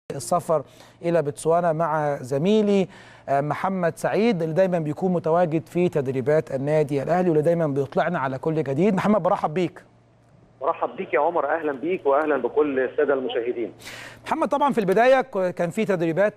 السفر الى بتسوانا مع زميلي محمد سعيد اللي دايما بيكون متواجد في تدريبات النادي الاهلي واللي دايما بيطلعنا على كل جديد محمد برحب بيك مرحب بيك يا عمر اهلا بيك واهلا بكل الساده المشاهدين محمد طبعا في البدايه كان في تدريبات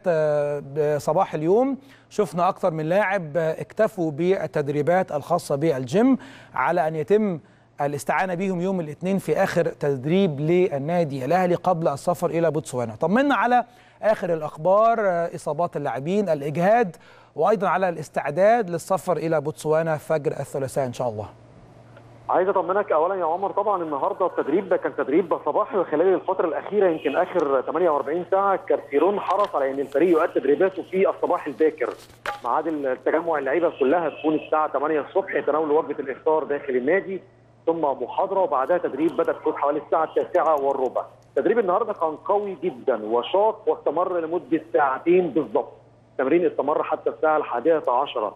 صباح اليوم شفنا اكثر من لاعب اكتفوا بالتدريبات الخاصه بالجيم على ان يتم الاستعانه بيهم يوم الاثنين في اخر تدريب للنادي الاهلي قبل السفر الى بوتسوانا طمنا على اخر الاخبار اصابات اللاعبين الاجهاد وايضا على الاستعداد للسفر الى بوتسوانا فجر الثلاثاء ان شاء الله عايز اطمنك اولا يا عمر طبعا النهارده التدريب ده كان تدريب صباحي وخلال الفتره الاخيره يمكن اخر 48 ساعه كارتيرون حرص على ان الفريق يؤدي تدريباته في الصباح الباكر ميعاد التجمع اللعيبه كلها تكون الساعه 8 الصبح يتناولوا وجبه الافطار داخل النادي ثم محاضره وبعدها تدريب بدا تكون حوالي الساعه التاسعه والربع تدريب النهارده كان قوي جدا وشاق واستمر لمده ساعتين بالضبط التمرين استمر حتى الساعه الحادية عشرة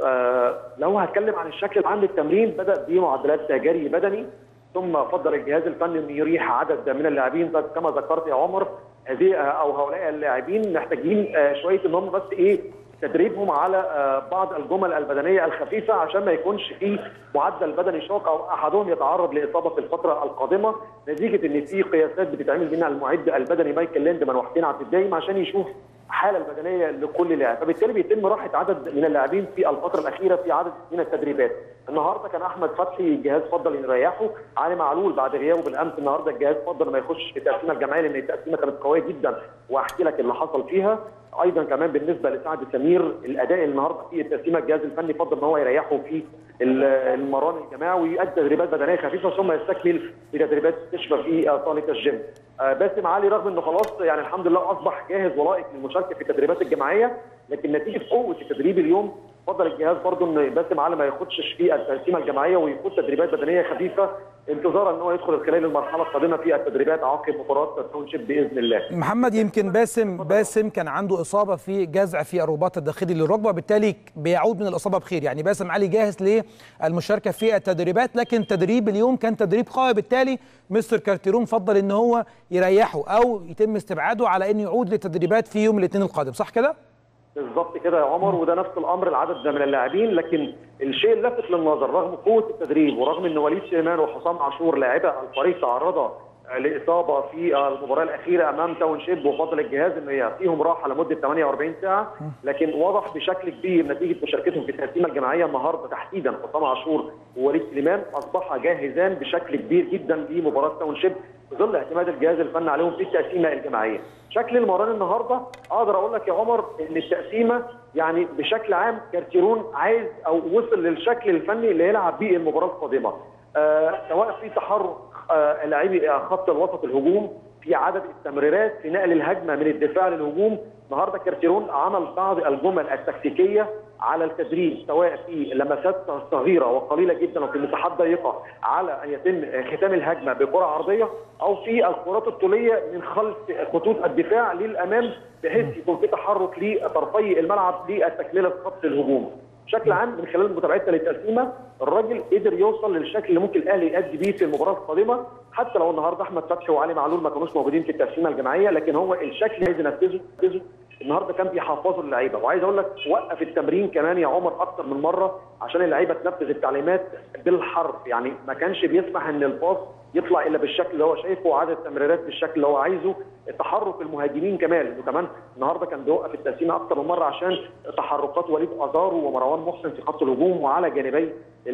آه لو هتكلم عن الشكل العام للتمرين بدا بمعدلات جري بدني ثم فضل الجهاز الفني انه يريح عدد من اللاعبين كما ذكرت يا عمر هذه او هؤلاء اللاعبين محتاجين آه شويه ان هم بس ايه تدريبهم على آه بعض الجمل البدنيه الخفيفه عشان ما يكونش في معدل بدني شاق او احدهم يتعرض لاصابه في الفتره القادمه نتيجه ان في قياسات بتتعمل منها المعد البدني مايكل ليندمان وحسين عبد الدايم عشان يشوف الحاله البدنيه لكل لاعب فبالتالي بيتم راحه عدد من اللاعبين في الفتره الاخيره في عدد من التدريبات النهارده كان احمد فتحي الجهاز فضل يريحه علي معلول بعد غيابه بالامس النهارده الجهاز فضل ما يخش في التقسيمه الجماعيه لان التقسيمه كانت قويه جدا واحكي لك اللي حصل فيها ايضا كمان بالنسبه لسعد سمير الاداء النهارده في التقسيمه الجهاز الفني فضل ان هو يريحه في المران الجماعي ويؤدي تدريبات بدنيه خفيفه ثم يستكمل بتدريبات استشفاء في صاله الجيم. باسم علي رغم انه خلاص يعني الحمد لله اصبح جاهز ولائق للمشاركه في التدريبات الجماعيه لكن نتيجه قوه التدريب اليوم فضل الجهاز برضه ان باسم علي ما ياخدش في التقسيمه الجماعيه ويخوض تدريبات بدنيه خفيفه انتظارا ان هو يدخل خلال المرحله القادمه في التدريبات عقب مباراه تاونشيب باذن الله. محمد يمكن باسم باسم كان عنده اصابه في جزع في الرباط الداخلي للركبه بالتالي بيعود من الاصابه بخير يعني باسم علي جاهز للمشاركه في التدريبات لكن تدريب اليوم كان تدريب قوي بالتالي مستر كارتيرون فضل ان هو يريحه او يتم استبعاده على انه يعود للتدريبات في يوم الاثنين القادم صح كده؟ بالظبط كده يا عمر وده نفس الامر العدد من اللاعبين لكن الشيء اللافت للنظر رغم قوه التدريب ورغم ان وليد سليمان وحسام عاشور لاعبا الفريق تعرضا لاصابه في المباراه الاخيره امام تاون شيب وفضل الجهاز انه يعطيهم راحه لمده 48 ساعه لكن واضح بشكل كبير نتيجه مشاركتهم في التقسيمه الجماعيه النهارده تحديدا حسام عاشور ووليد سليمان اصبحا جاهزان بشكل كبير جدا لمباراه تاون شيب في ظل اعتماد الجهاز الفني عليهم في التقسيمه الجماعيه. شكل المران النهارده اقدر اقول لك يا عمر ان التقسيمه يعني بشكل عام كارتيرون عايز او وصل للشكل الفني اللي يلعب بيه المباراه القادمه. آه سواء في تحرك آه لاعبي خط الوسط الهجوم في عدد التمريرات في نقل الهجمه من الدفاع للهجوم النهارده كارتيرون عمل بعض الجمل التكتيكيه على التدريب سواء في لمسات صغيره وقليله جدا وفي مساحات ضيقه على ان يتم ختام الهجمه بكره عرضيه او في الكرات الطوليه من خلف خطوط الدفاع للامام بحيث يكون في تحرك لطرفي الملعب للتكمله في خط الهجوم. بشكل عام من خلال متابعتنا للتقسيمه الراجل قدر يوصل للشكل اللي ممكن الاهلي يأدي بيه في المباراه القادمه حتى لو النهارده احمد فتحي وعلي معلول ما كانوش موجودين في التقسيمه الجماعيه لكن هو الشكل اللي عايز ينفذه ينفذه النهارده كان بيحفظوا اللعيبه وعايز اقول لك وقف التمرين كمان يا عمر اكتر من مره عشان اللعيبه تنفذ التعليمات بالحرف يعني ما كانش بيسمح ان الباص يطلع الا بالشكل اللي هو شايفه وعدد التمريرات بالشكل اللي هو عايزه تحرك المهاجمين كمان انه كمان النهارده كان بيوقف التقسيمه اكتر من مره عشان تحركات وليد ازارو ومروان محسن في خط الهجوم وعلى جانبي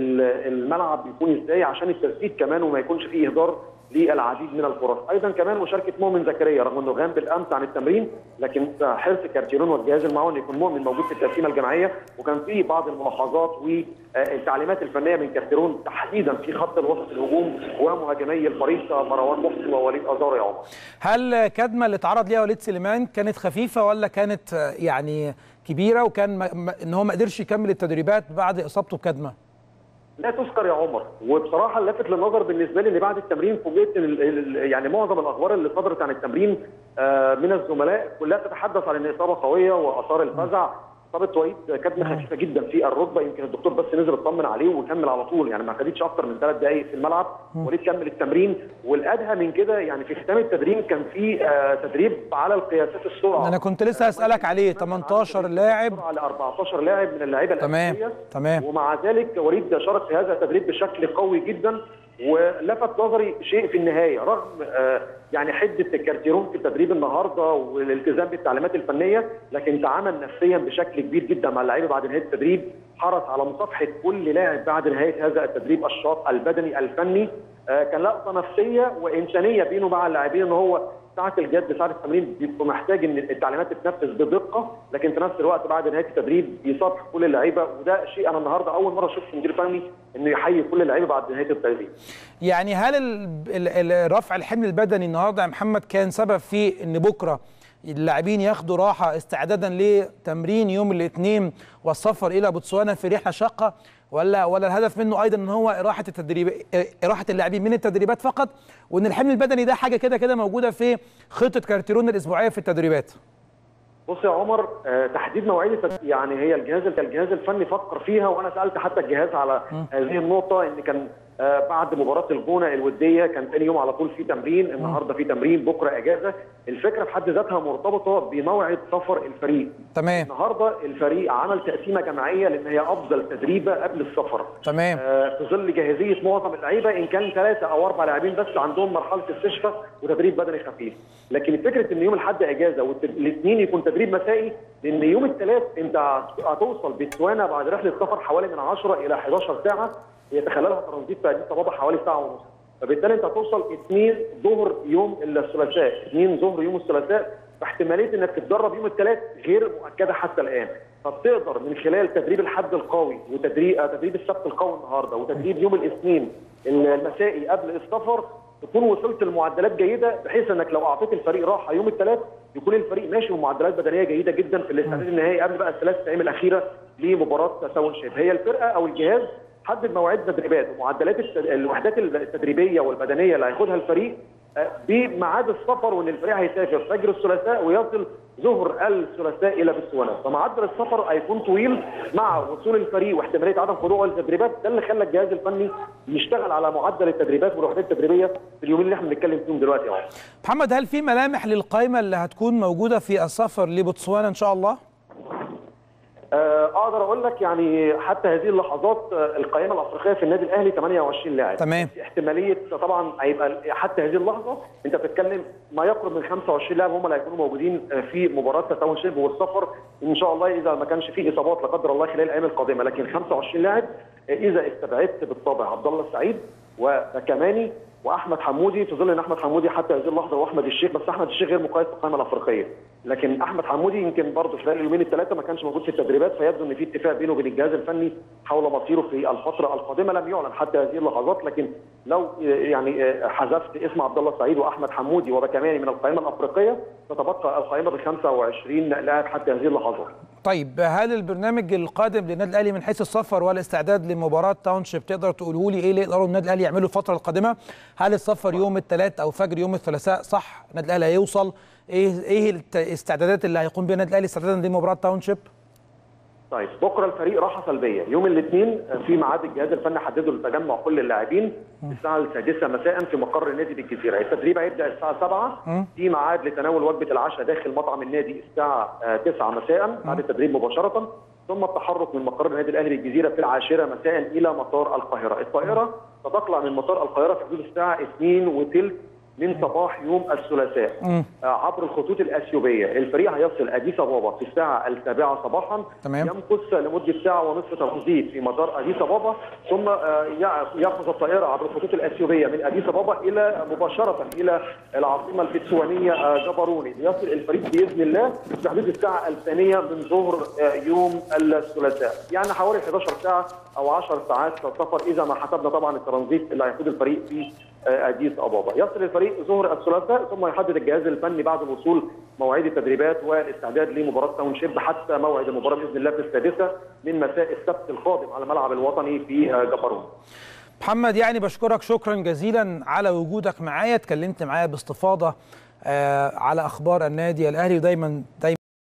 الملعب يكون ازاي عشان التسديد كمان وما يكونش فيه اهدار للعديد من الفرص، ايضا كمان مشاركه مؤمن زكريا رغم انه غاب بالامس عن التمرين لكن حرص كارتيرون والجهاز المعاون يكون مؤمن موجود في التقسيمه الجماعيه وكان في بعض الملاحظات والتعليمات الفنيه من كارتيرون تحديدا في خط الوسط الهجوم ومهاجمي الفريق مروان محسن ووليد ازارو يا عمر. هل كدمه اللي اتعرض ليها وليد سليمان كانت خفيفه ولا كانت يعني كبيره وكان ان هو ما قدرش يكمل التدريبات بعد اصابته بكدمه؟ لا تذكر يا عمر وبصراحه اللافت للنظر بالنسبه لي ان بعد التمرين فوجئت يعني معظم الاخبار اللي صدرت عن التمرين من الزملاء كلها تتحدث عن ان اصابه قويه واثار الفزع اصابه وليد كدمه خفيفه جدا في الركبه يمكن الدكتور بس نزل اطمن عليه وكمل على طول يعني ما خدتش اكتر من ثلاث دقائق في الملعب وليد كمل التمرين والادهى من كده يعني في ختام التدريب كان في آه تدريب على القياسات السرعه انا كنت لسه اسالك عليه 18 لاعب على 14 لاعب من اللعيبه تمام تمام ومع ذلك وليد شارك في هذا التدريب بشكل قوي جدا ولفت نظري شيء في النهايه رغم آه يعني حده الكارتيرون في التدريب النهارده والالتزام بالتعليمات الفنيه لكن تعامل نفسيا بشكل كبير جدا مع اللعيبه بعد نهايه التدريب حرص على مصافحه كل لاعب بعد نهايه هذا التدريب الشاق البدني الفني آه كان لقطه نفسيه وانسانيه بينه مع اللاعبين ان هو ساعه الجد ساعه التمرين بيبقى محتاج ان التعليمات تتنفذ بدقه لكن في نفس الوقت بعد نهايه التدريب بيصافح كل اللعيبه وده شيء انا النهارده اول مره اشوف مدير فني انه يحيي كل اللعيبه بعد نهايه التدريب. يعني هل رفع الحمل البدني النهارده يا محمد كان سبب في ان بكره اللاعبين ياخدوا راحه استعدادا لتمرين يوم الاثنين والسفر الى بوتسوانا في رحله شاقه ولا ولا الهدف منه ايضا ان هو اراحه التدريب اراحه اللاعبين من التدريبات فقط وان الحمل البدني ده حاجه كده كده موجوده في خطه كارتيرون الاسبوعيه في التدريبات بص يا عمر آه تحديد مواعيد يعني هي الجهاز الجهاز الفني فكر فيها وانا سالت حتى الجهاز على م. هذه النقطه ان كان آه بعد مباراه الجونه الوديه كان ثاني يوم على طول في تمرين النهارده في تمرين بكره اجازه الفكره في حد ذاتها مرتبطه بموعد سفر الفريق تمام النهارده الفريق عمل تقسيمه جماعيه لان هي افضل تدريبه قبل السفر تمام آه في ظل جاهزيه معظم اللعيبه ان كان ثلاثه او اربع لاعبين بس عندهم مرحله استشفاء وتدريب بدني خفيف لكن فكره ان يوم الاحد اجازه والاثنين يكون تدريب مسائي لان يوم الثلاث انت هتوصل بتسوانا بعد رحله سفر حوالي من 10 الى 11 ساعه يتخللها ترانزيت في اديس ابابا حوالي ساعه ونص فبالتالي انت هتوصل 2 ظهر يوم الثلاثاء 2 ظهر يوم الثلاثاء فاحتماليه انك تتدرب يوم الثلاث غير مؤكده حتى الان فبتقدر من خلال تدريب الحد القوي وتدريب تدريب السبت القوي النهارده وتدريب يوم الاثنين المسائي قبل السفر تكون وصلت لمعدلات جيده بحيث انك لو اعطيت الفريق راحه يوم الثلاث يكون الفريق ماشي بمعدلات بدنيه جيده جدا في الاستعداد النهائي قبل بقى الثلاث ايام الاخيره لمباراه تاون شيب هي الفرقه او الجهاز حدد مواعيد تدريبات ومعدلات الوحدات التدريبيه والبدنيه اللي هياخدها الفريق بميعاد السفر وان الفريق هيسافر فجر الثلاثاء ويصل ظهر الثلاثاء الى بتسوانا فمعدل السفر هيكون طويل مع وصول الفريق واحتماليه عدم خضوعه للتدريبات ده اللي خلى الجهاز الفني يشتغل على معدل التدريبات والوحدات التدريبيه في اليومين اللي احنا بنتكلم فيهم دلوقتي اهو محمد هل في ملامح للقائمه اللي هتكون موجوده في السفر لبوتسوانا ان شاء الله؟ اقدر اقول لك يعني حتى هذه اللحظات القائمه الافريقيه في النادي الاهلي 28 لاعب تمام احتماليه طبعا هيبقى حتى هذه اللحظه انت بتتكلم ما يقرب من 25 لاعب هم اللي هيكونوا موجودين في مباراه تاون شيب والسفر ان شاء الله اذا ما كانش فيه اصابات لا قدر الله خلال الايام القادمه لكن 25 لاعب اذا استبعدت بالطبع عبد الله السعيد وكماني واحمد حمودي في ظل ان احمد حمودي حتى هذه اللحظه واحمد الشيخ بس احمد الشيخ غير مقيد في القائمه الافريقيه لكن احمد حمودي يمكن برضه خلال اليومين الثلاثه ما كانش موجود في التدريبات فيبدو ان في اتفاق بينه وبين الجهاز الفني حول مصيره في الفتره القادمه لم يعلن حتى هذه اللحظات لكن لو يعني حذفت اسم عبد الله السعيد واحمد حمودي وبكماني من القائمه الافريقيه تتبقى القائمه ب 25 لاعب حتى هذه اللحظات. طيب هل البرنامج القادم للنادي الاهلي من حيث السفر والاستعداد لمباراه تاونشيب تقدر تقولوا لي ايه اللي يقدروا النادي الاهلي يعملوا الفتره القادمه؟ هل السفر يوم الثلاث او فجر يوم الثلاثاء صح؟ النادي الاهلي هيوصل ايه ايه الاستعدادات اللي هيقوم بها النادي الاهلي استعدادا لمباراه تاونشيب؟ طيب بكره الفريق راحه سلبيه يوم الاثنين في ميعاد الجهاز الفني حدده لتجمع كل اللاعبين الساعه السادسه مساء في مقر النادي بالجزيره التدريب هيبدا الساعه 7 في ميعاد لتناول وجبه العشاء داخل مطعم النادي الساعه 9 مساء بعد التدريب مباشره ثم التحرك من مقر النادي الاهلي بالجزيره في العاشره مساء الى مطار القاهره الطائره ستطلع من مطار القاهره في حدود الساعه 2 وثلث من صباح يوم الثلاثاء عبر الخطوط الاثيوبيه الفريق هيصل اديس ابابا في الساعه السابعه صباحا تمام. يمكث لمده ساعه ونصف ترانزيت في مطار اديس ابابا ثم ياخذ الطائره عبر الخطوط الاثيوبيه من اديس ابابا الى مباشره الى العاصمه البتسوانيه جبروني ليصل الفريق باذن الله في حدود الساعه الثانيه من ظهر يوم الثلاثاء يعني حوالي 11 ساعه او 10 ساعات سفر اذا ما حسبنا طبعا الترانزيت اللي هياخد الفريق في اديس ابابا يصل الفريق ظهر الثلاثاء ثم يحدد الجهاز الفني بعد الوصول مواعيد التدريبات والاستعداد لمباراه تاون شيب حتى موعد المباراه باذن الله في السادسه من مساء السبت القادم على الملعب الوطني في جبروت محمد يعني بشكرك شكرا جزيلا على وجودك معايا اتكلمت معايا باستفاضه على اخبار النادي الاهلي ودايما دايما